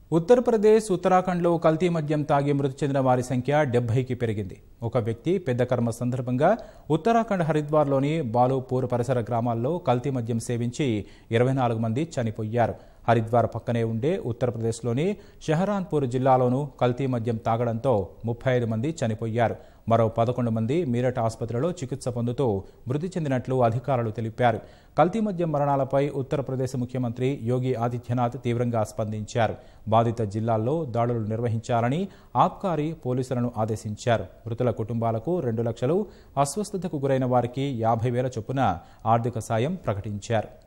ఉత్తరప్రదేశ్ ఉత్తరాఖండ్లో కల్తీ మద్యం తాగి మృతి చెందిన వారి సంఖ్య డెబ్బైకి పెరిగింది ఒక వ్యక్తి పెద్ద కర్మ సందర్భంగా ఉత్తరాఖండ్ హరిద్వార్లోని బాలోపూర్ పరిసర గ్రామాల్లో కల్తీ మద్యం సేవించి ఇరవై నాలుగు మంది చనిపోయారు హరిద్వార్ పక్కనే ఉండే ఉత్తరప్రదేశ్లోని షహరాన్పూర్ జిల్లాలోనూ కల్తీ మద్యం తాగడంతో ముప్పై ఐదు మంది చనిపోయారు మరో పదకొండు మంది మీరట్ ఆసుపత్రిలో చికిత్స పొందుతూ మృతి చెందినట్లు అధికారులు తెలిపారు కల్తీ మద్యం మరణాలపై ఉత్తరప్రదేశ్ ముఖ్యమంత్రి యోగి ఆదిత్యనాథ్ తీవ్రంగా స్పందించారు బాధిత జిల్లాల్లో దాడులు నిర్వహించాలని ఆబ్కారీ పోలీసులను ఆదేశించారు మృతుల కుటుంబాలకు రెండు లక్షలు అస్వస్థతకు గురైన వారికి యాభై వేల చొప్పున ఆర్థిక సాయం ప్రకటించారు